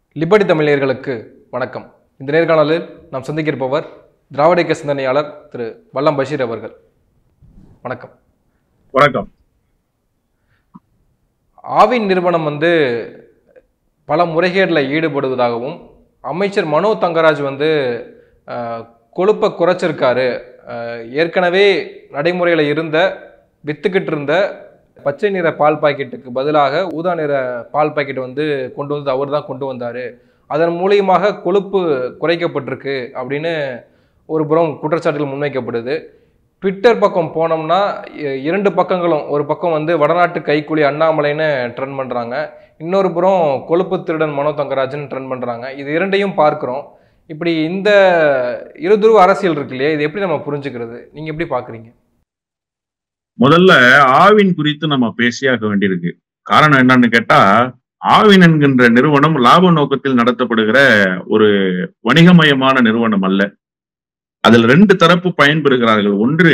Liberty தமிழர்களுக்கு வணக்கம் இந்த நேர்காணலில் நாம் சந்திக்க இருப்பவர் திராவிட இயக்க சிந்தனையாளர் திரு வல்லம் பஷீர் அவர்கள் வணக்கம் வணக்கம் ஆவின் நிறுவனம் வந்து பல முறைகேடில் ஈடுபடுவதாகவும் அமைச்சர் மனோ தங்கராஜ் வந்து அஹ், கொழுப்பை குறைச்சிருக்காரு அஹ், ஏற்கனவே நடைமுறையில் இருந்த வித்துக்கிட்டு இருந்த பச்சை நிற பால் பாக்கெட்டுக்கு பதிலாக ஊதா நிற பால் பாக்கெட் வந்து கொண்டு வந்து அவர் தான் கொண்டு வந்தார் அதன் மூலியமாக கொழுப்பு குறைக்கப்பட்டிருக்கு அப்படின்னு ஒரு புறம் குற்றச்சாட்டுகள் முன்வைக்கப்படுது ட்விட்டர் பக்கம் போனோம்னா இ- இரண்டு பக்கங்களும் ஒரு பக்கம் வந்து வடநாட்டு கைக்கூலி அண்ணாமலைன்னு ட்ரெண்ட் பண்ணுறாங்க இன்னொரு புறம் கொழுப்பு திருடன் மனோ தங்கராஜன் ட்ரெண்ட் பண்ணுறாங்க இது இரண்டையும் பார்க்குறோம் இப்படி இந்த இருதுருவ அரசியல் இருக்கு இல்லையா இது எப்படி நம்ம புரிஞ்சுக்கிறது நீங்கள் எப்படி பார்க்குறீங்க முதல்ல ஆவின் குறித்து நம்ம பேசியாக வேண்டியிருக்கு காரணம் என்னன்னு கேட்டா ஆவின் என்கின்ற நிறுவனம் லாப நோக்கத்தில் நடத்தப்படுகிற ஒரு வணிகமயமான நிறுவனம் அல்ல அதில் ரெண்டு தரப்பு பயன்பெறுகிறார்கள் ஒன்று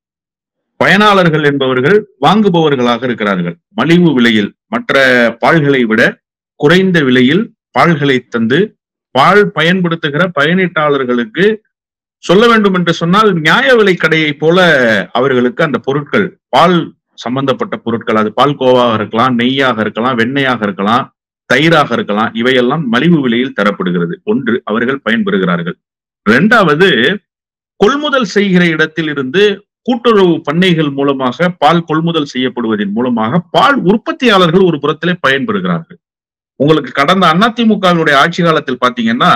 பயனாளர்கள் என்பவர்கள் வாங்குபவர்களாக இருக்கிறார்கள் மலிவு விலையில் மற்ற பால்களை விட குறைந்த விலையில் பால்களை தந்து பால் பயன்படுத்துகிற பயனீட்டாளர்களுக்கு சொல்ல வேண்டும் என்று சொன்னால் நியாய விலை கடையை போல அவர்களுக்கு அந்த பொருட்கள் பால் சம்பந்தப்பட்ட பொருட்கள் அது பால் கோவாக இருக்கலாம் நெய்யாக இருக்கலாம் வெண்ணெயாக இருக்கலாம் தயிராக இருக்கலாம் இவையெல்லாம் மலிவு விலையில் தரப்படுகிறது ஒன்று அவர்கள் பயன்பெறுகிறார்கள் இரண்டாவது கொள்முதல் செய்கிற இடத்தில் இருந்து கூட்டுறவு பண்ணைகள் மூலமாக பால் கொள்முதல் செய்யப்படுவதன் மூலமாக பால் உற்பத்தியாளர்கள் ஒரு புறத்திலே பயன்பெறுகிறார்கள் உங்களுக்கு கடந்த அதிமுகவினுடைய ஆட்சி காலத்தில் பாத்தீங்கன்னா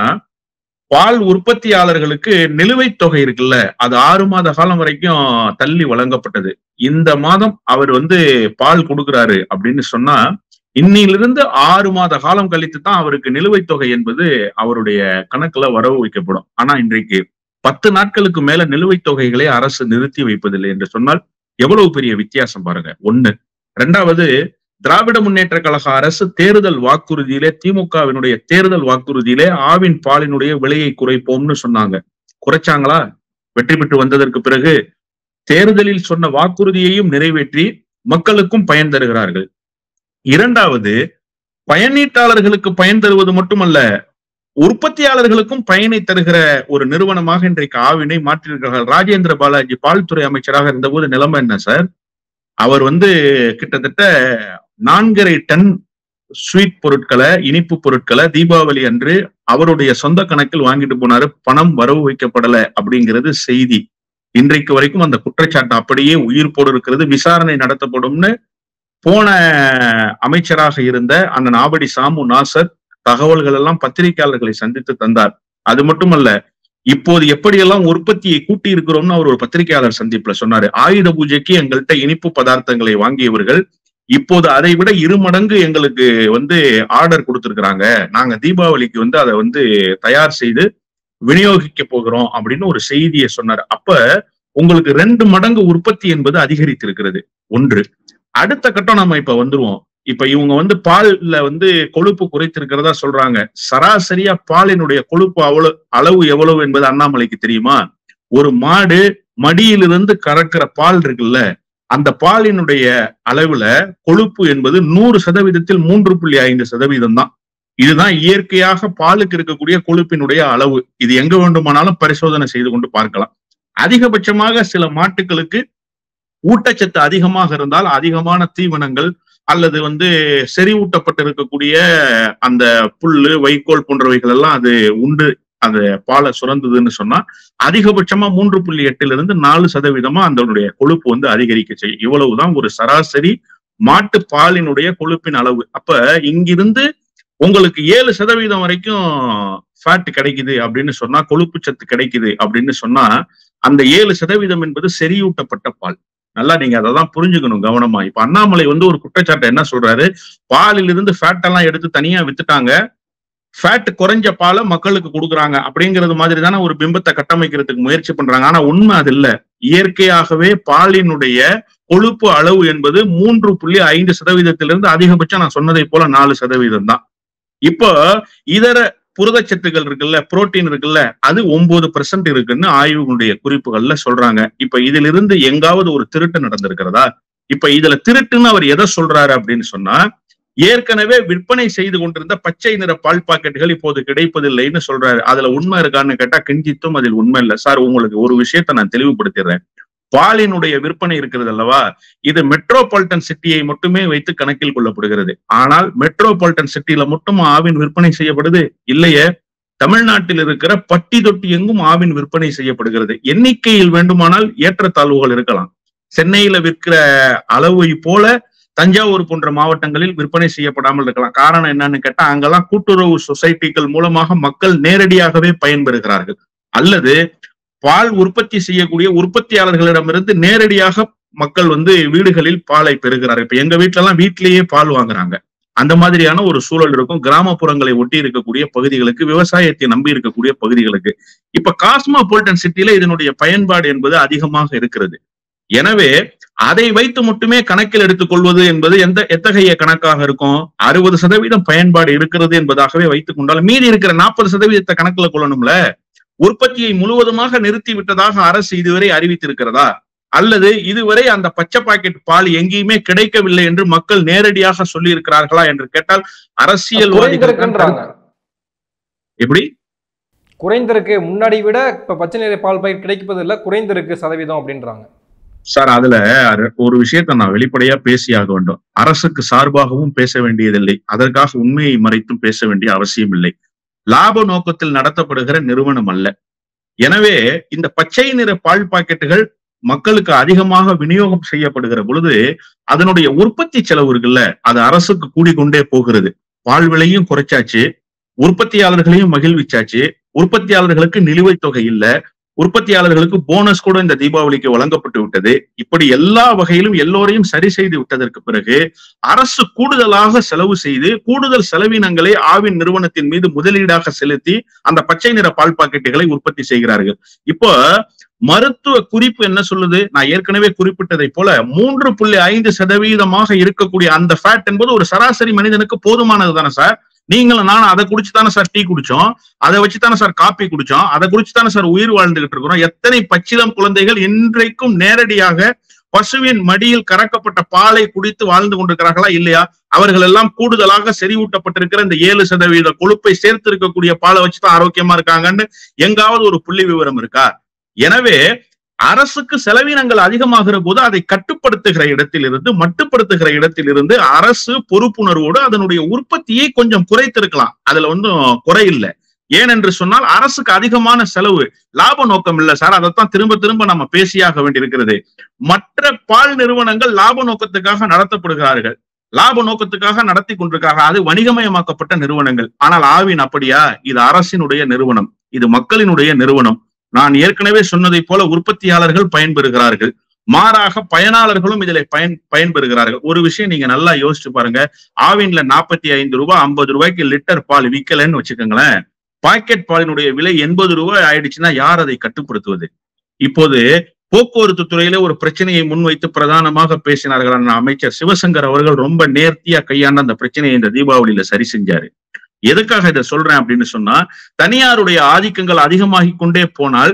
பால் உற்பத்தியாளர்களுக்கு நிலுவைத் தொகை இருக்குல்ல அது ஆறு மாத காலம் வரைக்கும் தள்ளி வழங்கப்பட்டது இந்த மாதம் அவர் வந்து பால் கொடுக்கிறாரு அப்படின்னு சொன்னா இன்னிலிருந்து ஆறு மாத காலம் கழித்து தான் அவருக்கு நிலுவைத் தொகை என்பது அவருடைய கணக்குல வரவு வைக்கப்படும் ஆனா இன்றைக்கு பத்து நாட்களுக்கு மேல நிலுவைத் தொகைகளை அரசு நிறுத்தி வைப்பதில்லை என்று சொன்னால் எவ்வளவு பெரிய வித்தியாசம் பாருங்க ஒண்ணு ரெண்டாவது திராவிட முன்னேற்ற கழக அரசு தேர்தல் வாக்குறுதியிலே திமுகவினுடைய தேர்தல் வாக்குறுதியிலே ஆவின் பாலினுடைய விலையை குறைப்போம்னு சொன்னாங்க குறைச்சாங்களா வெற்றி பெற்று வந்ததற்கு பிறகு தேர்தலில் சொன்ன வாக்குறுதியையும் நிறைவேற்றி மக்களுக்கும் பயன் தருகிறார்கள் இரண்டாவது பயனீட்டாளர்களுக்கு பயன் தருவது மட்டுமல்ல உற்பத்தியாளர்களுக்கும் பயனை தருகிற ஒரு நிறுவனமாக இன்றைக்கு ஆவினை மாற்றியிருக்கிறார்கள் ராஜேந்திர பாலாஜி பால்துறை அமைச்சராக இருந்தபோது நிலைமை என்ன சார் அவர் வந்து கிட்டத்தட்ட நான்கரை டன் ஸ்வீட் பொருட்களை இனிப்பு பொருட்களை தீபாவளி அன்று அவருடைய சொந்த கணக்கில் வாங்கிட்டு போனாரு பணம் வரவு வைக்கப்படல அப்படிங்கிறது செய்தி இன்றைக்கு வரைக்கும் அந்த குற்றச்சாட்டு அப்படியே உயிர்ப்போடு இருக்கிறது விசாரணை நடத்தப்படும்னு போன அமைச்சராக இருந்த அந்த நாபடி சாமு நாசர் தகவல்கள் எல்லாம் பத்திரிகையாளர்களை சந்தித்து தந்தார் அது மட்டுமல்ல இப்போது எப்படியெல்லாம் உற்பத்தியை கூட்டி இருக்கிறோம்னு அவர் ஒரு பத்திரிகையாளர் சந்திப்புல சொன்னாரு ஆயுத பூஜைக்கு எங்கள்கிட்ட இனிப்பு பதார்த்தங்களை வாங்கியவர்கள் இப்போது அதை விட இரு மடங்கு எங்களுக்கு வந்து ஆர்டர் கொடுத்திருக்கிறாங்க நாங்க தீபாவளிக்கு வந்து அதை வந்து தயார் செய்து விநியோகிக்க போகிறோம் அப்படின்னு ஒரு செய்தியை சொன்னார் அப்ப உங்களுக்கு ரெண்டு மடங்கு உற்பத்தி என்பது அதிகரித்திருக்கிறது ஒன்று அடுத்த கட்டம் நம்ம இப்ப வந்துருவோம் இப்ப இவங்க வந்து பால்ல வந்து கொழுப்பு குறைத்திருக்கிறதா சொல்றாங்க சராசரியா பாலினுடைய கொழுப்பு அவ்வளவு அளவு எவ்வளவு என்பது அண்ணாமலைக்கு தெரியுமா ஒரு மாடு மடியிலிருந்து கறக்கிற பால் இருக்குல்ல அந்த பாலினுடைய அளவுல கொழுப்பு என்பது நூறு சதவீதத்தில் மூன்று புள்ளி ஐந்து சதவீதம் தான் இதுதான் இயற்கையாக பாலுக்கு இருக்கக்கூடிய கொழுப்பினுடைய அளவு இது எங்க வேண்டுமானாலும் பரிசோதனை செய்து கொண்டு பார்க்கலாம் அதிகபட்சமாக சில மாட்டுகளுக்கு ஊட்டச்சத்து அதிகமாக இருந்தால் அதிகமான தீவனங்கள் அல்லது வந்து செறிவூட்டப்பட்டு இருக்கக்கூடிய அந்த புல்லு வைக்கோல் போன்றவைகள் எல்லாம் அது உண்டு அந்த பாலை சுரந்ததுன்னு சொன்னா அதிகபட்சமா மூன்று புள்ளி எட்டுல இருந்து நாலு சதவீதமா அதனுடைய கொழுப்பு வந்து அதிகரிக்க செய்யும் இவ்வளவுதான் ஒரு சராசரி மாட்டு பாலினுடைய கொழுப்பின் அளவு அப்ப இங்கிருந்து உங்களுக்கு ஏழு சதவீதம் வரைக்கும் ஃபேட் கிடைக்குது அப்படின்னு சொன்னா கொழுப்பு சத்து கிடைக்குது அப்படின்னு சொன்னா அந்த ஏழு சதவீதம் என்பது செறியூட்டப்பட்ட பால் நல்லா நீங்க அதை தான் புரிஞ்சுக்கணும் கவனமா இப்ப அண்ணாமலை வந்து ஒரு குற்றச்சாட்டை என்ன சொல்றாரு பாலில் இருந்து ஃபேட் எல்லாம் எடுத்து தனியா வித்துட்டாங்க ஃபேட் குறைஞ்ச பாலை மக்களுக்கு கொடுக்குறாங்க அப்படிங்கிறது மாதிரி தானே ஒரு பிம்பத்தை கட்டமைக்கிறதுக்கு முயற்சி பண்றாங்க ஆனா உண்மை அது இல்ல இயற்கையாகவே பாலினுடைய கொழுப்பு அளவு என்பது மூன்று புள்ளி ஐந்து சதவீதத்திலிருந்து அதிகபட்சம் நான் சொன்னதை போல நாலு சதவீதம் தான் இப்போ இதர புரதச்சத்துக்கள் இருக்குல்ல புரோட்டீன் இருக்குல்ல அது ஒன்பது பெர்சன்ட் இருக்குன்னு ஆய்வுகளுடைய குறிப்புகள்ல சொல்றாங்க இப்ப இதுல இருந்து எங்காவது ஒரு திருட்டு நடந்திருக்கிறதா இப்ப இதுல திருட்டுன்னு அவர் எதை சொல்றாரு அப்படின்னு சொன்னா ஏற்கனவே விற்பனை செய்து கொண்டிருந்த பச்சை நிற பால் பாக்கெட்டுகள் இப்போது கிடைப்பதில்லைன்னு சொல்றாரு அதுல உண்மை இருக்கான்னு கேட்டா கிஞ்சித்தும் அதில் உண்மை இல்லை சார் உங்களுக்கு ஒரு விஷயத்த நான் தெளிவுபடுத்திடுறேன் பாலினுடைய விற்பனை இருக்கிறது அல்லவா இது மெட்ரோபாலிட்டன் சிட்டியை மட்டுமே வைத்து கணக்கில் கொள்ளப்படுகிறது ஆனால் மெட்ரோபாலிட்டன் சிட்டியில மட்டும் ஆவின் விற்பனை செய்யப்படுது இல்லையே தமிழ்நாட்டில் இருக்கிற பட்டி தொட்டி எங்கும் ஆவின் விற்பனை செய்யப்படுகிறது எண்ணிக்கையில் வேண்டுமானால் ஏற்றத்தாழ்வுகள் இருக்கலாம் சென்னையில விற்கிற அளவை போல தஞ்சாவூர் போன்ற மாவட்டங்களில் விற்பனை செய்யப்படாமல் இருக்கலாம் காரணம் என்னன்னு கேட்டா அங்கெல்லாம் கூட்டுறவு சொசைட்டிகள் மூலமாக மக்கள் நேரடியாகவே பயன்பெறுகிறார்கள் அல்லது பால் உற்பத்தி செய்யக்கூடிய உற்பத்தியாளர்களிடமிருந்து நேரடியாக மக்கள் வந்து வீடுகளில் பாலை பெறுகிறார்கள் இப்ப எங்க வீட்டுல எல்லாம் வீட்டிலேயே பால் வாங்குறாங்க அந்த மாதிரியான ஒரு சூழல் இருக்கும் கிராமப்புறங்களை ஒட்டி இருக்கக்கூடிய பகுதிகளுக்கு விவசாயத்தை நம்பி இருக்கக்கூடிய பகுதிகளுக்கு இப்ப காஸ்மோபாலிட்டன் சிட்டில இதனுடைய பயன்பாடு என்பது அதிகமாக இருக்கிறது எனவே அதை வைத்து மட்டுமே கணக்கில் எடுத்துக் கொள்வது என்பது எந்த எத்தகைய கணக்காக இருக்கும் அறுபது சதவீதம் பயன்பாடு இருக்கிறது என்பதாகவே வைத்துக் கொண்டால் மீதி இருக்கிற நாற்பது சதவீதத்தை கணக்குல கொள்ளணும்ல உற்பத்தியை முழுவதுமாக நிறுத்தி விட்டதாக அரசு இதுவரை அறிவித்திருக்கிறதா அல்லது இதுவரை அந்த பச்சை பாக்கெட் பால் எங்கேயுமே கிடைக்கவில்லை என்று மக்கள் நேரடியாக சொல்லி இருக்கிறார்களா என்று கேட்டால் அரசியல்வாதிகள் குறைந்திருக்குன்றாங்க எப்படி குறைந்திருக்கு முன்னாடி விட இப்ப பச்சை நிற பால் பயிர் கிடைப்பது இல்ல குறைந்திருக்கு சதவீதம் அப்படின்றாங்க சார் அதுல அர- ஒரு விஷயத்த நான் வெளிப்படையா பேசியாக வேண்டும் அரசுக்கு சார்பாகவும் பேச வேண்டியதில்லை அதற்காக உண்மையை மறைத்தும் பேச வேண்டிய அவசியம் இல்லை லாப நோக்கத்தில் நடத்தப்படுகிற நிறுவனம் அல்ல எனவே இந்த பச்சை நிற பால் பாக்கெட்டுகள் மக்களுக்கு அதிகமாக விநியோகம் செய்யப்படுகிற பொழுது அதனுடைய உற்பத்தி செலவு இருக்குல்ல அது அரசுக்கு கூடிக்கொண்டே போகிறது பால் விலையும் குறைச்சாச்சு உற்பத்தியாளர்களையும் மகிழ்விச்சாச்சு உற்பத்தியாளர்களுக்கு நிலுவைத் தொகை இல்ல உற்பத்தியாளர்களுக்கு போனஸ் கூட இந்த தீபாவளிக்கு வழங்கப்பட்டு விட்டது இப்படி எல்லா வகையிலும் எல்லோரையும் சரி செய்து விட்டதற்கு பிறகு அரசு கூடுதலாக செலவு செய்து கூடுதல் செலவினங்களை ஆவின் நிறுவனத்தின் மீது முதலீடாக செலுத்தி அந்த பச்சை நிற பால் பாக்கெட்டுகளை உற்பத்தி செய்கிறார்கள் இப்போ மருத்துவ குறிப்பு என்ன சொல்லுது நான் ஏற்கனவே குறிப்பிட்டதை போல மூன்று புள்ளி ஐந்து சதவீதமாக இருக்கக்கூடிய அந்த ஃபேட் என்பது ஒரு சராசரி மனிதனுக்கு போதுமானது தானே சார் நீங்களும் நானும் அதை குடிச்சு தானே சார் டீ குடிச்சோம் அதை வச்சு தானே சார் காப்பி குடிச்சோம் அதை குடிச்சு தானே சார் உயிர் வாழ்ந்துகிட்டு இருக்கிறோம் எத்தனை பச்சிலம் குழந்தைகள் இன்றைக்கும் நேரடியாக பசுவின் மடியில் கறக்கப்பட்ட பாலை குடித்து வாழ்ந்து கொண்டிருக்கிறார்களா இல்லையா அவர்கள் எல்லாம் கூடுதலாக செறிவூட்டப்பட்டிருக்கிற இந்த ஏழு சதவீத கொழுப்பை சேர்த்து இருக்கக்கூடிய பாலை வச்சுதான் ஆரோக்கியமா இருக்காங்கன்னு எங்காவது ஒரு புள்ளி விவரம் இருக்கா எனவே அரசுக்கு செலவினங்கள் அதிகமாகிற போது அதை கட்டுப்படுத்துகிற இடத்திலிருந்து மட்டுப்படுத்துகிற இடத்திலிருந்து அரசு பொறுப்புணர்வோடு அதனுடைய உற்பத்தியை கொஞ்சம் குறைத்திருக்கலாம் அதுல வந்து குறை இல்லை ஏனென்று சொன்னால் அரசுக்கு அதிகமான செலவு லாப நோக்கம் இல்ல சார் அதைத்தான் திரும்ப திரும்ப நம்ம பேசியாக வேண்டியிருக்கிறது மற்ற பால் நிறுவனங்கள் லாப நோக்கத்துக்காக நடத்தப்படுகிறார்கள் லாப நோக்கத்துக்காக நடத்தி கொண்டிருக்காங்க அது வணிகமயமாக்கப்பட்ட நிறுவனங்கள் ஆனால் ஆவின் அப்படியா இது அரசினுடைய நிறுவனம் இது மக்களினுடைய நிறுவனம் நான் ஏற்கனவே சொன்னதை போல உற்பத்தியாளர்கள் பயன்பெறுகிறார்கள் மாறாக பயனாளர்களும் இதில் பயன் பயன்பெறுகிறார்கள் ஒரு விஷயம் நீங்க நல்லா யோசிச்சு பாருங்க ஆவின்ல நாற்பத்தி ஐந்து ரூபாய் ஐம்பது ரூபாய்க்கு லிட்டர் பால் விக்கலன்னு வச்சுக்கோங்களேன் பாக்கெட் பாலினுடைய விலை எண்பது ரூபாய் ஆயிடுச்சுன்னா யார் அதை கட்டுப்படுத்துவது இப்போது போக்குவரத்து துறையில ஒரு பிரச்சனையை முன்வைத்து பிரதானமாக பேசினார்கள் அமைச்சர் சிவசங்கர் அவர்கள் ரொம்ப நேர்த்தியா கையாண்ட அந்த பிரச்சனையை இந்த தீபாவளியில சரி செஞ்சாரு எதுக்காக இதை சொல்றேன் அப்படின்னு சொன்னா தனியாருடைய ஆதிக்கங்கள் அதிகமாகி கொண்டே போனால்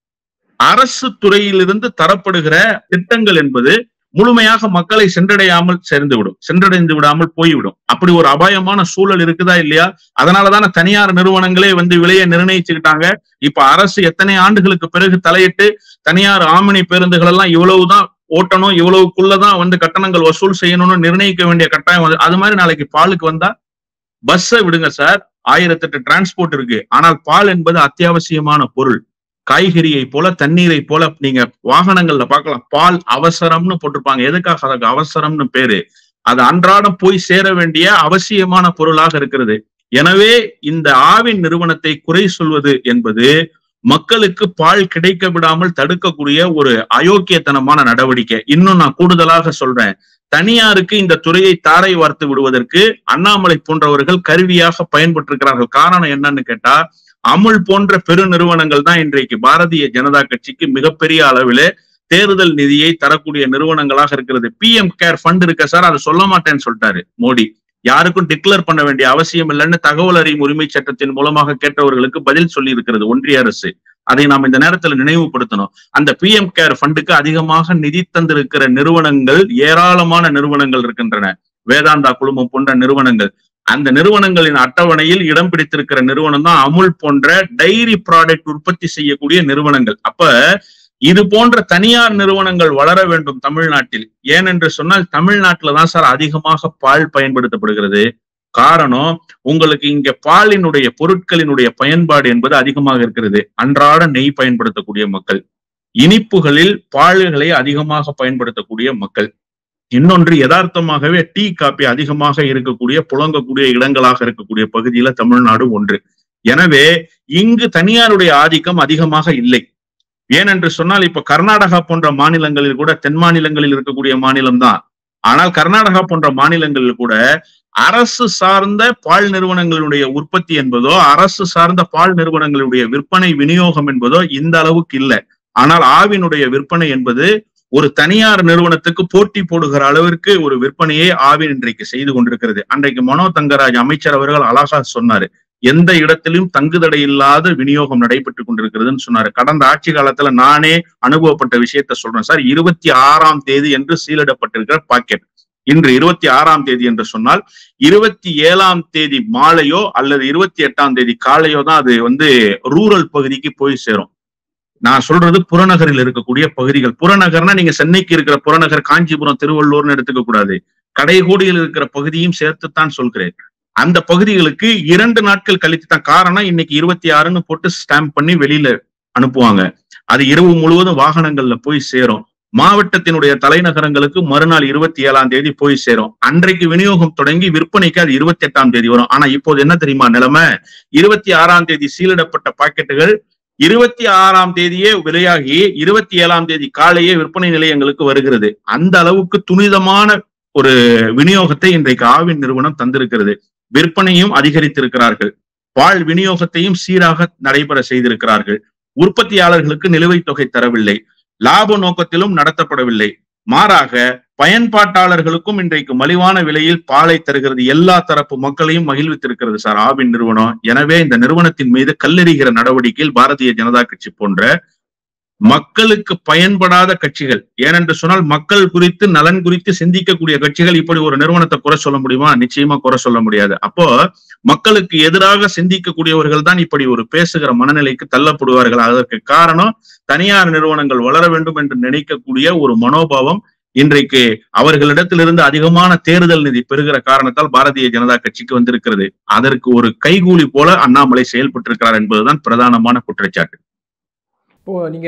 அரசு துறையிலிருந்து தரப்படுகிற திட்டங்கள் என்பது முழுமையாக மக்களை சென்றடையாமல் சேர்ந்து விடும் சென்றடைந்து விடாமல் போய்விடும் அப்படி ஒரு அபாயமான சூழல் இருக்குதா இல்லையா அதனாலதான தனியார் நிறுவனங்களே வந்து விலையை நிர்ணயிச்சுக்கிட்டாங்க இப்ப அரசு எத்தனை ஆண்டுகளுக்கு பிறகு தலையிட்டு தனியார் ஆமணி பேருந்துகள் எல்லாம் இவ்வளவுதான் ஓட்டணும் இவ்வளவுக்குள்ளதான் வந்து கட்டணங்கள் வசூல் செய்யணும்னு நிர்ணயிக்க வேண்டிய கட்டாயம் வந்து அது மாதிரி நாளைக்கு பாலுக்கு வந்தா பஸ்ஸை விடுங்க சார் ஆயிரத்தெட்டு டிரான்ஸ்போர்ட் இருக்கு ஆனால் பால் என்பது அத்தியாவசியமான பொருள் காய்கறியை போல தண்ணீரை போல நீங்க வாகனங்கள்ல பார்க்கலாம் பால் அவசரம்னு போட்டிருப்பாங்க எதுக்காக அதுக்கு அவசரம்னு பேரு அது அன்றாடம் போய் சேர வேண்டிய அவசியமான பொருளாக இருக்கிறது எனவே இந்த ஆவின் நிறுவனத்தை குறை சொல்வது என்பது மக்களுக்கு பால் கிடைக்க விடாமல் தடுக்கக்கூடிய ஒரு அயோக்கியத்தனமான நடவடிக்கை இன்னும் நான் கூடுதலாக சொல்றேன் தனியாருக்கு இந்த துறையை தாரை வார்த்து விடுவதற்கு அண்ணாமலை போன்றவர்கள் கருவியாக பயன்பட்டிருக்கிறார்கள் காரணம் என்னன்னு கேட்டா அமுல் போன்ற பெரு நிறுவனங்கள் தான் இன்றைக்கு பாரதிய ஜனதா கட்சிக்கு மிகப்பெரிய அளவிலே தேர்தல் நிதியை தரக்கூடிய நிறுவனங்களாக இருக்கிறது பி எம் கேர் ஃபண்ட் இருக்க சார் அதை சொல்ல மாட்டேன்னு சொல்லிட்டாரு மோடி யாருக்கும் டிக்ளேர் பண்ண வேண்டிய அவசியம் இல்லைன்னு தகவல் அறியும் உரிமை சட்டத்தின் மூலமாக கேட்டவர்களுக்கு பதில் சொல்லி இருக்கிறது ஒன்றிய அரசு அதை நாம் இந்த நேரத்தில் நினைவுபடுத்தணும் அந்த பி எம் கேர் ஃபண்டுக்கு அதிகமாக நிதி தந்திருக்கிற நிறுவனங்கள் ஏராளமான நிறுவனங்கள் இருக்கின்றன வேதாந்தா குழுமம் போன்ற நிறுவனங்கள் அந்த நிறுவனங்களின் அட்டவணையில் இடம் பிடித்திருக்கிற நிறுவனம் தான் அமுல் போன்ற டைரி ப்ராடக்ட் உற்பத்தி செய்யக்கூடிய நிறுவனங்கள் அப்ப இது போன்ற தனியார் நிறுவனங்கள் வளர வேண்டும் தமிழ்நாட்டில் ஏனென்று சொன்னால் தமிழ்நாட்டில் தான் சார் அதிகமாக பால் பயன்படுத்தப்படுகிறது காரணம் உங்களுக்கு இங்க பாலினுடைய பொருட்களினுடைய பயன்பாடு என்பது அதிகமாக இருக்கிறது அன்றாட நெய் பயன்படுத்தக்கூடிய மக்கள் இனிப்புகளில் பால்களை அதிகமாக பயன்படுத்தக்கூடிய மக்கள் இன்னொன்று யதார்த்தமாகவே டீ காப்பி அதிகமாக இருக்கக்கூடிய புழங்கக்கூடிய இடங்களாக இருக்கக்கூடிய பகுதியில தமிழ்நாடு ஒன்று எனவே இங்கு தனியாருடைய ஆதிக்கம் அதிகமாக இல்லை ஏனென்று சொன்னால் இப்ப கர்நாடகா போன்ற மாநிலங்களில் கூட தென் மாநிலங்களில் இருக்கக்கூடிய மாநிலம் தான் ஆனால் கர்நாடகா போன்ற மாநிலங்களில் கூட அரசு சார்ந்த பால் நிறுவனங்களுடைய உற்பத்தி என்பதோ அரசு சார்ந்த பால் நிறுவனங்களுடைய விற்பனை விநியோகம் என்பதோ இந்த அளவுக்கு இல்லை ஆனால் ஆவினுடைய விற்பனை என்பது ஒரு தனியார் நிறுவனத்துக்கு போட்டி போடுகிற அளவிற்கு ஒரு விற்பனையை ஆவின் இன்றைக்கு செய்து கொண்டிருக்கிறது அன்றைக்கு மனோ தங்கராஜ் அமைச்சர் அவர்கள் அழகா சொன்னாரு எந்த இடத்திலும் தங்குதடை இல்லாத விநியோகம் நடைபெற்றுக் கொண்டிருக்கிறதுன்னு சொன்னாரு கடந்த ஆட்சி காலத்துல நானே அனுபவப்பட்ட விஷயத்த சொல்றேன் சார் இருபத்தி ஆறாம் தேதி என்று சீலிடப்பட்டிருக்கிற பாக்கெட் இன்று இருபத்தி ஆறாம் தேதி என்று சொன்னால் இருபத்தி ஏழாம் தேதி மாலையோ அல்லது இருபத்தி எட்டாம் தேதி காலையோ தான் அது வந்து ரூரல் பகுதிக்கு போய் சேரும் நான் சொல்றது புறநகரில் இருக்கக்கூடிய பகுதிகள் புறநகர்னா நீங்க சென்னைக்கு இருக்கிற புறநகர் காஞ்சிபுரம் திருவள்ளூர்னு எடுத்துக்க கூடாது கடைகோடியில் இருக்கிற பகுதியும் சேர்த்துத்தான் சொல்கிறேன் அந்த பகுதிகளுக்கு இரண்டு நாட்கள் கழித்து தான் காரணம் இன்னைக்கு இருபத்தி ஆறுன்னு போட்டு ஸ்டாம்ப் பண்ணி வெளியில அனுப்புவாங்க அது இரவு முழுவதும் வாகனங்கள்ல போய் சேரும் மாவட்டத்தினுடைய தலைநகரங்களுக்கு மறுநாள் இருபத்தி ஏழாம் தேதி போய் சேரும் அன்றைக்கு விநியோகம் தொடங்கி விற்பனைக்கு அது இருபத்தி எட்டாம் தேதி வரும் ஆனா இப்போது என்ன தெரியுமா நிலைமை இருபத்தி ஆறாம் தேதி சீலிடப்பட்ட பாக்கெட்டுகள் இருபத்தி ஆறாம் தேதியே விலையாகி இருபத்தி ஏழாம் தேதி காலையே விற்பனை நிலையங்களுக்கு வருகிறது அந்த அளவுக்கு துரிதமான ஒரு விநியோகத்தை இன்றைக்கு ஆவின் நிறுவனம் தந்திருக்கிறது விற்பனையும் அதிகரித்திருக்கிறார்கள் பால் விநியோகத்தையும் சீராக நடைபெற செய்திருக்கிறார்கள் உற்பத்தியாளர்களுக்கு நிலுவைத் தொகை தரவில்லை லாப நோக்கத்திலும் நடத்தப்படவில்லை மாறாக பயன்பாட்டாளர்களுக்கும் இன்றைக்கு மலிவான விலையில் பாலை தருகிறது எல்லா தரப்பு மக்களையும் மகிழ்வித்திருக்கிறது சார் ஆவின் நிறுவனம் எனவே இந்த நிறுவனத்தின் மீது கல்லெறிகிற நடவடிக்கையில் பாரதிய ஜனதா கட்சி போன்ற மக்களுக்கு பயன்படாத கட்சிகள் ஏனென்று சொன்னால் மக்கள் குறித்து நலன் குறித்து சிந்திக்கக்கூடிய கட்சிகள் இப்படி ஒரு நிறுவனத்தை குறை சொல்ல முடியுமா நிச்சயமா குறை சொல்ல முடியாது அப்போ மக்களுக்கு எதிராக சிந்திக்கக்கூடியவர்கள் தான் இப்படி ஒரு பேசுகிற மனநிலைக்கு தள்ளப்படுவார்கள் அதற்கு காரணம் தனியார் நிறுவனங்கள் வளர வேண்டும் என்று நினைக்கக்கூடிய ஒரு மனோபாவம் இன்றைக்கு அவர்களிடத்திலிருந்து அதிகமான தேர்தல் நிதி பெறுகிற காரணத்தால் பாரதிய ஜனதா கட்சிக்கு வந்திருக்கிறது அதற்கு ஒரு கைகூலி போல அண்ணாமலை செயல்பட்டிருக்கிறார் என்பதுதான் பிரதானமான குற்றச்சாட்டு இப்போ நீங்க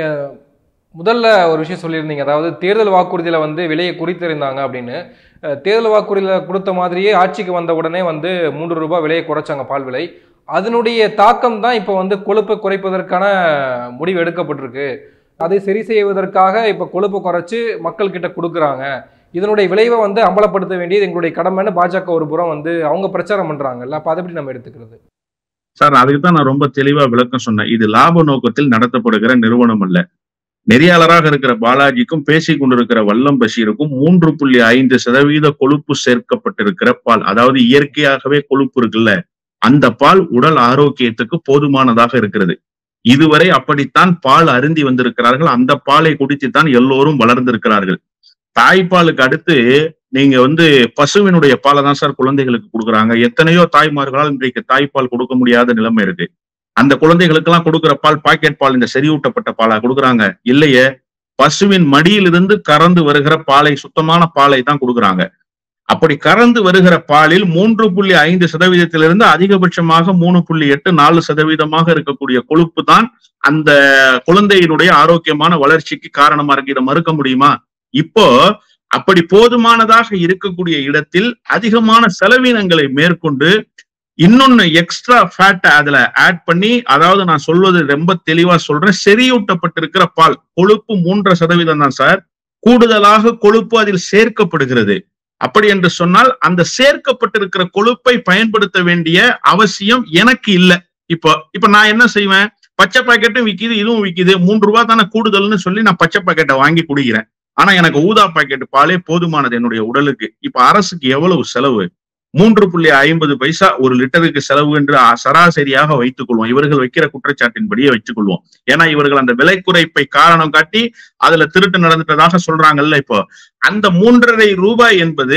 முதல்ல ஒரு விஷயம் சொல்லியிருந்தீங்க அதாவது தேர்தல் வாக்குறுதியில வந்து விலையை குறித்திருந்தாங்க அப்படின்னு அஹ், தேர்தல் வாக்குறுதியில கொடுத்த மாதிரியே ஆட்சிக்கு வந்த உடனே வந்து மூன்று ரூபாய் விலையை குறைச்சாங்க பால் விலை அதனுடைய தாக்கம் தான் இப்போ வந்து கொழுப்பை குறைப்பதற்கான முடிவு எடுக்கப்பட்டிருக்கு அதை சரி செய்வதற்காக இப்போ கொழுப்பை குறைச்சு மக்கள் கிட்ட கொடுக்குறாங்க இதனுடைய விளைவை வந்து அம்பலப்படுத்த வேண்டியது எங்களுடைய கடமைன்னு பாஜக ஒரு புறம் வந்து அவங்க பிரச்சாரம் பண்றாங்கல்ல அப்ப அதை எப்படி நம்ம எடுத்துக்கிறது சார் அதுக்கு தான் நான் ரொம்ப தெளிவா விளக்கம் சொன்னேன் இது லாப நோக்கத்தில் நடத்தப்படுகிற நிறுவனம் அல்ல நெறியாளராக இருக்கிற பாலாஜிக்கும் பேசிக் கொண்டிருக்கிற வல்லம் பஷீருக்கும் மூன்று புள்ளி ஐந்து சதவீத கொழுப்பு சேர்க்கப்பட்டிருக்கிற பால் அதாவது இயற்கையாகவே கொழுப்பு இருக்குல்ல அந்த பால் உடல் ஆரோக்கியத்துக்கு போதுமானதாக இருக்கிறது இதுவரை அப்படித்தான் பால் அருந்தி வந்திருக்கிறார்கள் அந்த பாலை குடித்துத்தான் எல்லோரும் வளர்ந்திருக்கிறார்கள் தாய்ப்பாலுக்கு அடுத்து நீங்க வந்து பசுவினுடைய பாலை தான் சார் குழந்தைகளுக்கு கொடுக்குறாங்க எத்தனையோ தாய்மார்களால் இன்றைக்கு தாய்ப்பால் கொடுக்க முடியாத நிலைமை இருக்கு அந்த குழந்தைகளுக்கு எல்லாம் கொடுக்குற பால் பாக்கெட் பால் இந்த செறிவூட்டப்பட்ட பாலா கொடுக்குறாங்க இல்லையே பசுவின் மடியிலிருந்து கறந்து வருகிற பாலை சுத்தமான பாலை தான் கொடுக்குறாங்க அப்படி கறந்து வருகிற பாலில் மூன்று புள்ளி ஐந்து சதவீதத்திலிருந்து அதிகபட்சமாக மூணு புள்ளி எட்டு நாலு சதவீதமாக இருக்கக்கூடிய கொழுப்பு தான் அந்த குழந்தையினுடைய ஆரோக்கியமான வளர்ச்சிக்கு காரணமா இருக்கு இதை மறுக்க முடியுமா இப்போ அப்படி போதுமானதாக இருக்கக்கூடிய இடத்தில் அதிகமான செலவினங்களை மேற்கொண்டு இன்னொன்னு எக்ஸ்ட்ரா ஃபேட் அதுல ஆட் பண்ணி அதாவது நான் சொல்வது ரொம்ப தெளிவா சொல்றேன் செறியூட்டப்பட்டிருக்கிற பால் கொழுப்பு மூன்றரை சதவீதம் தான் சார் கூடுதலாக கொழுப்பு அதில் சேர்க்கப்படுகிறது அப்படி என்று சொன்னால் அந்த சேர்க்கப்பட்டிருக்கிற கொழுப்பை பயன்படுத்த வேண்டிய அவசியம் எனக்கு இல்லை இப்போ இப்ப நான் என்ன செய்வேன் பச்சை பாக்கெட்டும் விக்குது இதுவும் விக்குது மூன்று ரூபாய் தானே கூடுதல்னு சொல்லி நான் பச்சை பாக்கெட்டை வாங்கி குடிக்கிறேன் ஆனா எனக்கு ஊதா பாக்கெட் பாலே போதுமானது என்னுடைய உடலுக்கு இப்ப அரசுக்கு எவ்வளவு செலவு மூன்று புள்ளி ஐம்பது பைசா ஒரு லிட்டருக்கு செலவு என்று அ- சராசரியாக வைத்துக் கொள்வோம் இவர்கள் வைக்கிற குற்றச்சாட்டின்படியே வைத்துக் கொள்வோம் ஏன்னா இவர்கள் அந்த விலை குறைப்பை காரணம் காட்டி அதுல திருட்டு நடந்துட்டதாக சொல்றாங்கல்ல இப்போ அந்த மூன்றரை ரூபாய் என்பது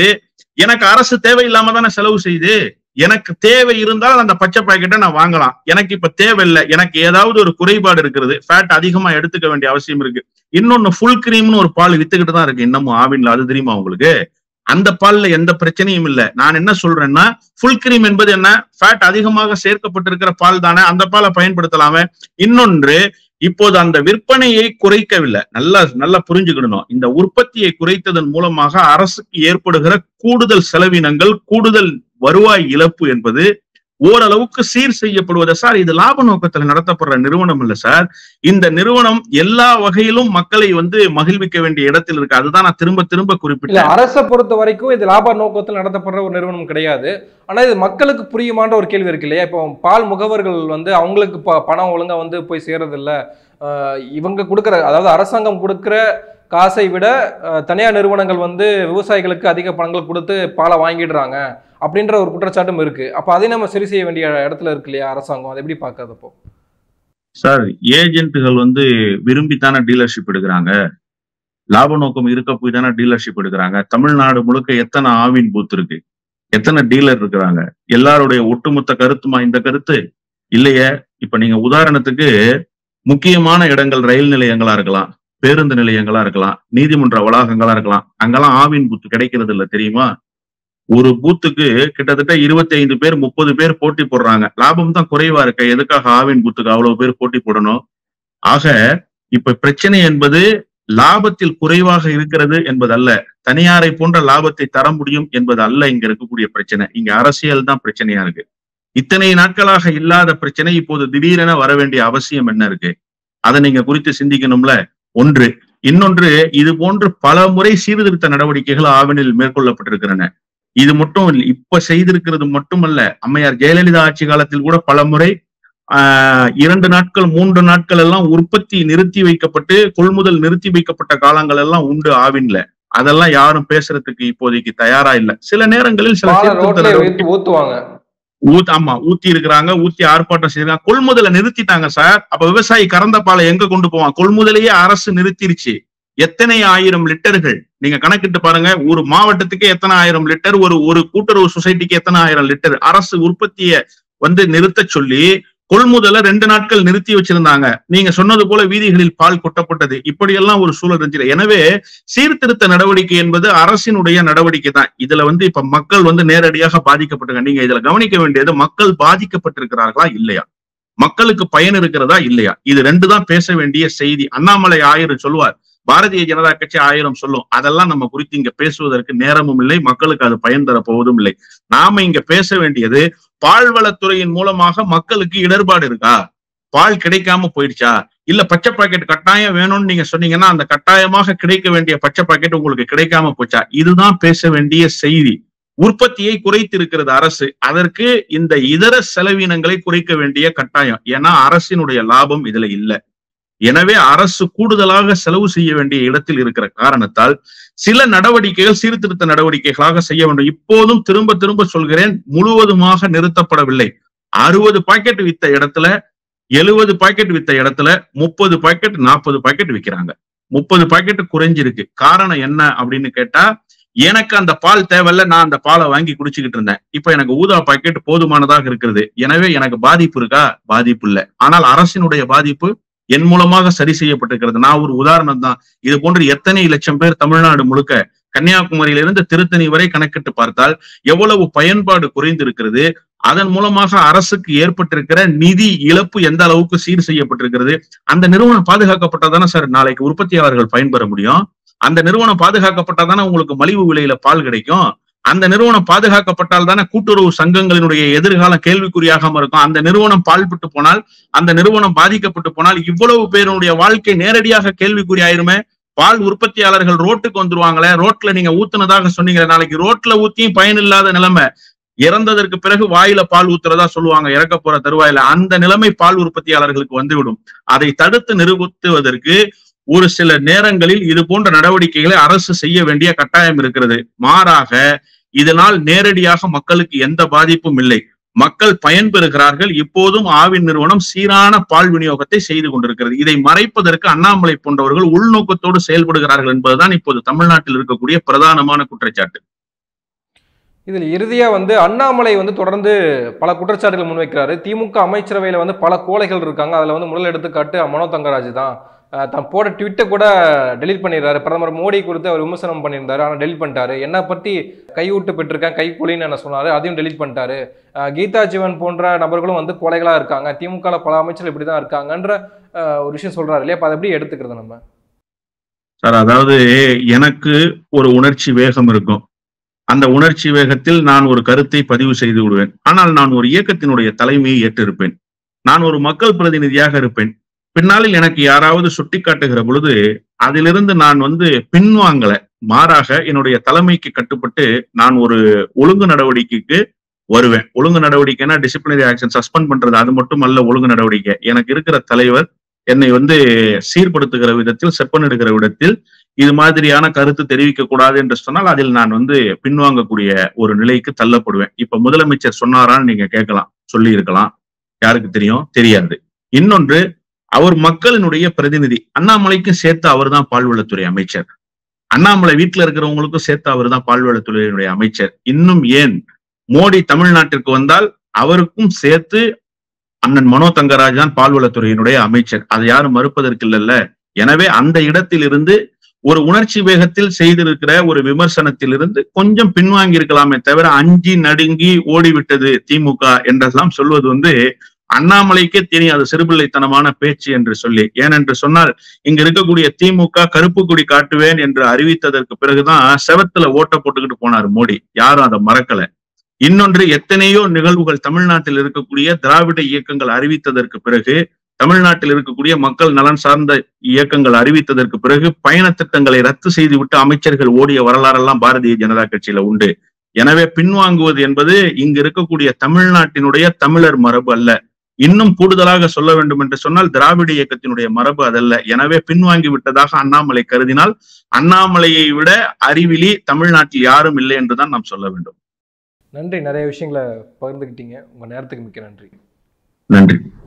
எனக்கு அரசு தேவையில்லாம தானே செலவு செய்யுது எனக்கு தேவை இருந்தால் அந்த பச்சை பாக்கெட்டை நான் வாங்கலாம் எனக்கு இப்ப தேவையில்லை எனக்கு ஏதாவது ஒரு குறைபாடு இருக்கிறது ஃபேட் அதிகமா எடுத்துக்க வேண்டிய அவசியம் இருக்கு இன்னொன்னு ஃபுல் கிரீம்னு ஒரு பால் வித்துக்கிட்டு தான் இருக்கு இன்னமும் ஆவின்ல அது தெரியுமா உங்களுக்கு அந்த பால்ல எந்த பிரச்சனையும் இல்லை நான் என்ன சொல்றேன்னா ஃபுல் கிரீம் என்பது என்ன ஃபேட் அதிகமாக சேர்க்கப்பட்டிருக்கிற பால் தானே அந்த பாலை பயன்படுத்தலாமே இன்னொன்று இப்போது அந்த விற்பனையை குறைக்கவில்லை நல்லா நல்லா புரிஞ்சுக்கிடணும் இந்த உற்பத்தியை குறைத்ததன் மூலமாக அரசுக்கு ஏற்படுகிற கூடுதல் செலவினங்கள் கூடுதல் வருவாய் இழப்பு என்பது ஓரளவுக்கு சீர் செய்யப்படுவதை சார் இது லாப நோக்கத்துல நடத்தப்படுற நிறுவனம் இல்ல சார் இந்த நிறுவனம் எல்லா வகையிலும் மக்களை வந்து மகிழ்விக்க வேண்டிய இடத்தில் இருக்கு அதுதான் நான் திரும்ப திரும்ப இல்ல குறிப்பிட்டேன் அரசை பொறுத்த வரைக்கும் இது லாப நோக்கத்தில் நடத்தப்படுற ஒரு நிறுவனம் கிடையாது ஆனா இது மக்களுக்கு புரியுமான்ற ஒரு கேள்வி இருக்கு இல்லையா இப்போ பால் முகவர்கள் வந்து அவங்களுக்கு ப- பணம் ஒழுங்கா வந்து போய் சேர்றது இல்ல ஆஹ் இவங்க கொடுக்குற அதாவது அரசாங்கம் கொடுக்குற காசை விட ஆஹ் தனியார் நிறுவனங்கள் வந்து விவசாயிகளுக்கு அதிக பணங்கள் கொடுத்து பாலை வாங்கிடுறாங்க அப்படின்ற ஒரு குற்றச்சாட்டும் இருக்கு அப்ப அதை நம்ம சரி செய்ய வேண்டிய இடத்துல இருக்கு இல்லையா அரசாங்கம் அதை எப்படி பார்க்கறது அப்போ சார் ஏஜென்ட்டுகள் வந்து விரும்பித்தானே டீலர்ஷிப் எடுக்கிறாங்க லாப நோக்கம் இருக்க போய் தானே டீலர்ஷிப் எடுக்கிறாங்க தமிழ்நாடு முழுக்க எத்தனை ஆவின் பூத் இருக்கு எத்தனை டீலர் இருக்கிறாங்க எல்லாருடைய ஒட்டுமொத்த கருத்துமா இந்த கருத்து இல்லையே இப்ப நீங்க உதாரணத்துக்கு முக்கியமான இடங்கள் ரயில் நிலையங்களா இருக்கலாம் பேருந்து நிலையங்களா இருக்கலாம் நீதிமன்ற வளாகங்களா இருக்கலாம் அங்கெல்லாம் ஆவின் பூத் கிடைக்கிறது இல்ல தெரியுமா ஒரு பூத்துக்கு கிட்டத்தட்ட 25 பேர் முப்பது பேர் போட்டி போடுறாங்க லாபம் தான் குறைவா இருக்க எதுக்காக ஆவின் பூத்துக்கு அவ்வளவு பேர் போட்டி போடணும் ஆக இப்ப பிரச்சனை என்பது லாபத்தில் குறைவாக இருக்கிறது என்பதல்ல தனியாரை போன்ற லாபத்தை தர முடியும் என்பது அல்ல இங்க இருக்கக்கூடிய பிரச்சனை இங்க அரசியல் தான் பிரச்சனையா இருக்கு இத்தனை நாட்களாக இல்லாத பிரச்சனை இப்போது திடீரென வர வேண்டிய அவசியம் என்ன இருக்கு அதை நீங்க குறித்து சிந்திக்கணும்ல ஒன்று இன்னொன்று இது போன்று பல முறை சீர்திருத்த நடவடிக்கைகள் ஆவணில் மேற்கொள்ளப்பட்டிருக்கின்றன இது மட்டும் இல்ல, இப்ப செய்திருக்கிறது மட்டுமல்ல அம்மையார் ஜெயலலிதா ஆட்சி காலத்தில் கூட பல முறை ஆஹ் இரண்டு நாட்கள் மூன்று நாட்கள் எல்லாம் உற்பத்தி நிறுத்தி வைக்கப்பட்டு கொள்முதல் நிறுத்தி வைக்கப்பட்ட காலங்கள் எல்லாம் உண்டு ஆவின்ல அதெல்லாம் யாரும் பேசுறதுக்கு இப்போதைக்கு தயாரா இல்ல சில நேரங்களில் சில பாலை சீர்திருத்த ரோட்ல நடவடிக்கை வைத்து ஊத்துவாங்க ஊத் ஆமா ஊத்தி இருக்கிறாங்க ஊத்தி ஆர்ப்பாட்டம் செய்யறாங்க கொள்முதலை நிறுத்திட்டாங்க சார் அப்ப விவசாயி கறந்த பாலை எங்க கொண்டு போவான் கொள்முதலையே அரசு நிறுத்திருச்சு எத்தனை ஆயிரம் லிட்டர்கள் நீங்க கணக்கிட்டு பாருங்க ஒரு மாவட்டத்துக்கு எத்தனை ஆயிரம் லிட்டர் ஒரு ஒரு கூட்டுறவு சொசைட்டிக்கு எத்தனை ஆயிரம் லிட்டர் அரசு உற்பத்தியை வந்து நிறுத்த சொல்லி கொள்முதலை ரெண்டு நாட்கள் நிறுத்தி வச்சிருந்தாங்க நீங்க சொன்னது போல வீதிகளில் பால் கொட்டப்பட்டது இப்படியெல்லாம் ஒரு சூழல் இருந்துச்சு எனவே சீர்திருத்த நடவடிக்கை என்பது அரசினுடைய நடவடிக்கை தான் இதுல வந்து இப்ப மக்கள் வந்து நேரடியாக பாதிக்கப்பட்டாங்க நீங்க இதுல கவனிக்க வேண்டியது மக்கள் பாதிக்கப்பட்டிருக்கிறார்களா இல்லையா மக்களுக்கு பயன் இருக்கிறதா இல்லையா இது ரெண்டு தான் பேச வேண்டிய செய்தி அண்ணாமலை ஆயிரம் சொல்லுவார் பாரதிய ஜனதா கட்சி ஆயிரம் சொல்லும் அதெல்லாம் நம்ம குறித்து இங்க பேசுவதற்கு நேரமும் இல்லை மக்களுக்கு அது பயன் தர போவதும் இல்லை நாம இங்க பேச வேண்டியது பால்வளத்துறையின் மூலமாக மக்களுக்கு இடர்பாடு இருக்கா பால் கிடைக்காம போயிடுச்சா இல்ல பச்சை பாக்கெட் கட்டாயம் வேணும்னு நீங்க சொன்னீங்கன்னா அந்த கட்டாயமாக கிடைக்க வேண்டிய பச்சை பாக்கெட் உங்களுக்கு கிடைக்காம போச்சா இதுதான் பேச வேண்டிய செய்தி உற்பத்தியை குறைத்து இருக்கிறது அரசு அதற்கு இந்த இதர செலவினங்களை குறைக்க வேண்டிய கட்டாயம் ஏன்னா அரசினுடைய லாபம் இதுல இல்ல எனவே அரசு கூடுதலாக செலவு செய்ய வேண்டிய இடத்தில் இருக்கிற காரணத்தால் சில நடவடிக்கைகள் சீர்திருத்த நடவடிக்கைகளாக செய்ய வேண்டும் இப்போதும் திரும்ப திரும்ப சொல்கிறேன் முழுவதுமாக நிறுத்தப்படவில்லை அறுபது பாக்கெட் வித்த இடத்துல எழுபது பாக்கெட் வித்த இடத்துல முப்பது பாக்கெட் நாற்பது பாக்கெட் விற்கிறாங்க முப்பது பாக்கெட் குறைஞ்சிருக்கு காரணம் என்ன அப்படின்னு கேட்டா எனக்கு அந்த பால் தேவையில்ல நான் அந்த பாலை வாங்கி குடிச்சுக்கிட்டு இருந்தேன் இப்ப எனக்கு ஊதா பாக்கெட் போதுமானதாக இருக்கிறது எனவே எனக்கு பாதிப்பு இருக்கா பாதிப்பு இல்லை ஆனால் அரசினுடைய பாதிப்பு என் மூலமாக சரி செய்யப்பட்டிருக்கிறது நான் ஒரு உதாரணம் தான் இது போன்று எத்தனை லட்சம் பேர் தமிழ்நாடு முழுக்க கன்னியாகுமரியிலிருந்து திருத்தணி வரை கணக்கிட்டு பார்த்தால் எவ்வளவு பயன்பாடு குறைந்திருக்கிறது அதன் மூலமாக அரசுக்கு ஏற்பட்டிருக்கிற நிதி இழப்பு எந்த அளவுக்கு சீர் செய்யப்பட்டிருக்கிறது அந்த நிறுவனம் பாதுகாக்கப்பட்டாதானே சார் நாளைக்கு உற்பத்தியாளர்கள் பயன்பெற முடியும் அந்த நிறுவனம் பாதுகாக்கப்பட்டாதானே உங்களுக்கு மலிவு விலையில பால் கிடைக்கும் அந்த நிறுவனம் பாதுகாக்கப்பட்டால் தானே கூட்டுறவு சங்கங்களினுடைய எதிர்காலம் கேள்விக்குறியாகாம இருக்கும் அந்த நிறுவனம் பால்பட்டு போனால் அந்த நிறுவனம் பாதிக்கப்பட்டு போனால் இவ்வளவு பேருடைய வாழ்க்கை நேரடியாக கேள்விக்குறி ஆயிருமே பால் உற்பத்தியாளர்கள் ரோட்டுக்கு வந்துருவாங்களே ரோட்ல நீங்க ஊத்துனதாக சொன்னீங்க நாளைக்கு ரோட்ல ஊத்தியும் பயனில்லாத நிலைமை இறந்ததற்கு பிறகு வாயில பால் ஊத்துறதா சொல்லுவாங்க இறக்க போற தருவாயில அந்த நிலைமை பால் உற்பத்தியாளர்களுக்கு வந்துவிடும் அதை தடுத்து நிறுத்துவதற்கு ஒரு சில நேரங்களில் இது போன்ற நடவடிக்கைகளை அரசு செய்ய வேண்டிய கட்டாயம் இருக்கிறது மாறாக இதனால் நேரடியாக மக்களுக்கு எந்த பாதிப்பும் இல்லை மக்கள் பயன்பெறுகிறார்கள் இப்போதும் ஆவின் நிறுவனம் சீரான பால் விநியோகத்தை செய்து கொண்டிருக்கிறது இதை மறைப்பதற்கு அண்ணாமலை போன்றவர்கள் உள்நோக்கத்தோடு செயல்படுகிறார்கள் என்பதுதான் இப்போது தமிழ்நாட்டில் இருக்கக்கூடிய பிரதானமான குற்றச்சாட்டு இதில் இறுதியா வந்து அண்ணாமலை வந்து தொடர்ந்து பல குற்றச்சாட்டுகள் முன்வைக்கிறாரு திமுக அமைச்சரவையில வந்து பல கோழைகள் இருக்காங்க அதுல வந்து முதல் எடுத்துக்காட்டு மனோ தங்கராஜ் தான் அஹ் தான் போட ட்விட்டை கூட டெலீட் பண்ணிடுறாரு பிரதமர் மோடி குறித்து அவர் விமர்சனம் பண்ணியிருந்தாரு ஆனால் டெலீட் பண்ணிட்டாரு என்ன பற்றி கைவிட்டு பெற்றிருக்கேன் கைக்கூலின்னு என்ன சொன்னாரு அதையும் டெலீட் பண்ணிட்டாரு அஹ் கீதா ஜீவன் போன்ற நபர்களும் வந்து கோழைகளா இருக்காங்க திமுக பல அமைச்சர்கள் இப்படி தான் இருக்காங்கன்ற அஹ் ஒரு விஷயம் சொல்றாரு இல்லையா அப்ப அதை எப்படி எடுத்துக்கிறது நம்ம சார் அதாவது எனக்கு ஒரு உணர்ச்சி வேகம் இருக்கும் அந்த உணர்ச்சி வேகத்தில் நான் ஒரு கருத்தை பதிவு செய்து விடுவேன் ஆனால் நான் ஒரு இயக்கத்தினுடைய தலைமையை ஏற்றிருப்பேன் நான் ஒரு மக்கள் பிரதிநிதியாக இருப்பேன் பின்னாளில் எனக்கு யாராவது சுட்டிக்காட்டுகிற பொழுது அதிலிருந்து நான் வந்து பின்வாங்கல மாறாக என்னுடைய தலைமைக்கு கட்டுப்பட்டு நான் ஒரு ஒழுங்கு நடவடிக்கைக்கு வருவேன் ஒழுங்கு நடவடிக்கைனா டிசிப்ளினரி ஆக்ஷன் சஸ்பெண்ட் பண்றது அது மட்டும் அல்ல ஒழுங்கு நடவடிக்கை எனக்கு இருக்கிற தலைவர் என்னை வந்து சீர்படுத்துகிற விதத்தில் செப்பனிடுகிற விதத்தில் இது மாதிரியான கருத்து தெரிவிக்க கூடாது என்று சொன்னால் அதில் நான் வந்து பின்வாங்கக்கூடிய ஒரு நிலைக்கு தள்ளப்படுவேன் இப்ப முதலமைச்சர் சொன்னாரான்னு நீங்க கேட்கலாம் சொல்லி இருக்கலாம் யாருக்கு தெரியும் தெரியாது இன்னொன்று அவர் மக்களினுடைய பிரதிநிதி அண்ணாமலைக்கும் சேர்த்து அவர் தான் பால்வளத்துறை அமைச்சர் அண்ணாமலை வீட்டுல இருக்கிறவங்களுக்கும் சேர்த்து அவர் தான் பால்வளத்துறையினுடைய அமைச்சர் இன்னும் ஏன் மோடி தமிழ்நாட்டிற்கு வந்தால் அவருக்கும் சேர்த்து அண்ணன் மனோ தங்கராஜ் தான் பால்வளத்துறையினுடைய அமைச்சர் அதை யாரும் மறுப்பதற்கு இல்லைல்ல எனவே அந்த இடத்திலிருந்து ஒரு உணர்ச்சி வேகத்தில் செய்திருக்கிற ஒரு விமர்சனத்திலிருந்து கொஞ்சம் பின்வாங்கி இருக்கலாமே தவிர அஞ்சி நடுங்கி ஓடிவிட்டது திமுக என்றெல்லாம் சொல்வது வந்து அண்ணாமலைக்கே தெரியும் அது சிறுபிள்ளைத்தனமான பேச்சு என்று சொல்லி ஏனென்று சொன்னால் இங்க இருக்கக்கூடிய திமுக கருப்பு கொடி காட்டுவேன் என்று அறிவித்ததற்கு பிறகுதான் செவத்துல ஓட்ட போட்டுக்கிட்டு போனார் மோடி யாரும் அதை மறக்கல இன்னொன்று எத்தனையோ நிகழ்வுகள் தமிழ்நாட்டில் இருக்கக்கூடிய திராவிட இயக்கங்கள் அறிவித்ததற்கு பிறகு தமிழ்நாட்டில் இருக்கக்கூடிய மக்கள் நலன் சார்ந்த இயக்கங்கள் அறிவித்ததற்கு பிறகு பயண திட்டங்களை ரத்து செய்துவிட்டு அமைச்சர்கள் ஓடிய வரலாறெல்லாம் பாரதிய ஜனதா கட்சியில உண்டு எனவே பின்வாங்குவது என்பது இங்கு இருக்கக்கூடிய தமிழ்நாட்டினுடைய தமிழர் மரபு அல்ல இன்னும் கூடுதலாக சொல்ல வேண்டும் என்று சொன்னால் திராவிட இயக்கத்தினுடைய மரபு அதல்ல எனவே பின்வாங்கி விட்டதாக அண்ணாமலை கருதினால் அண்ணாமலையை விட அறிவிலி தமிழ்நாட்டில் யாரும் இல்லை என்றுதான் நாம் சொல்ல வேண்டும் நன்றி நிறைய விஷயங்களை பகிர்ந்துக்கிட்டீங்க உங்க நேரத்துக்கு மிக்க நன்றி நன்றி